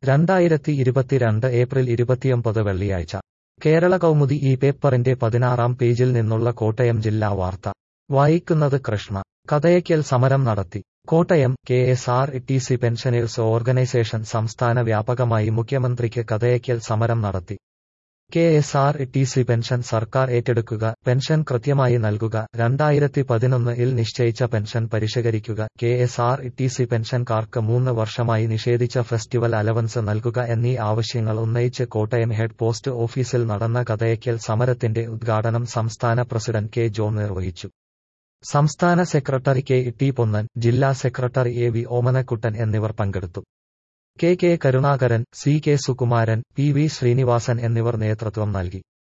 രണ്ടായിരത്തി ഇരുപത്തിരണ്ട് ഏപ്രിൽ ഇരുപത്തിയൊമ്പത് വെള്ളിയാഴ്ച കേരള കൗമുദി ഈ പേപ്പറിന്റെ പതിനാറാം പേജിൽ നിന്നുള്ള കോട്ടയം ജില്ലാ വാർത്ത വായിക്കുന്നത് കൃഷ്ണ കഥയക്കൽ സമരം നടത്തി Kottayam K S R T C pensioners organisation സംസ്ഥാന വ്യാപകമായി മുഖ്യമന്ത്രിക്ക് കഥയക്കൽ സമരം നടത്തി K S R T C pension സർക്കാർ ഏറ്റെടുക്കുക പെൻഷൻ കൃത്യമായി നൽകുക രണ്ടായിരത്തി പതിനൊന്ന് ഇൽ നിശ്ചയിച്ച പെൻഷൻ പരിഷ്കരിക്കുക K S R T C പെൻഷൻകാർക്ക് മൂന്ന് വർഷമായി നിഷേധിച്ച ഫെസ്റ്റിവൽ അലവൻസ് നൽകുക എന്നീ ആവശ്യങ്ങൾ ഉന്നയിച്ച് കോട്ടയം ഹെഡ് പോസ്റ്റ് ഓഫീസിൽ നടന്ന കഥയക്കൽ സമരത്തിന്റെ ഉദ്ഘാടനം സംസ്ഥാന പ്രസിഡന്റ് കെ ജോൺ നിർവഹിച്ചു സംസ്ഥാന സെക്രട്ടറി കെ ടി പൊന്നൻ ജില്ലാ സെക്രട്ടറി എ വി ഓമനക്കുട്ടൻ എന്നിവർ പങ്കെടുത്തു K K Karunakaran C K Sukumaran P V Srinivasan എന്നിവർ നേതൃത്വം നൽകി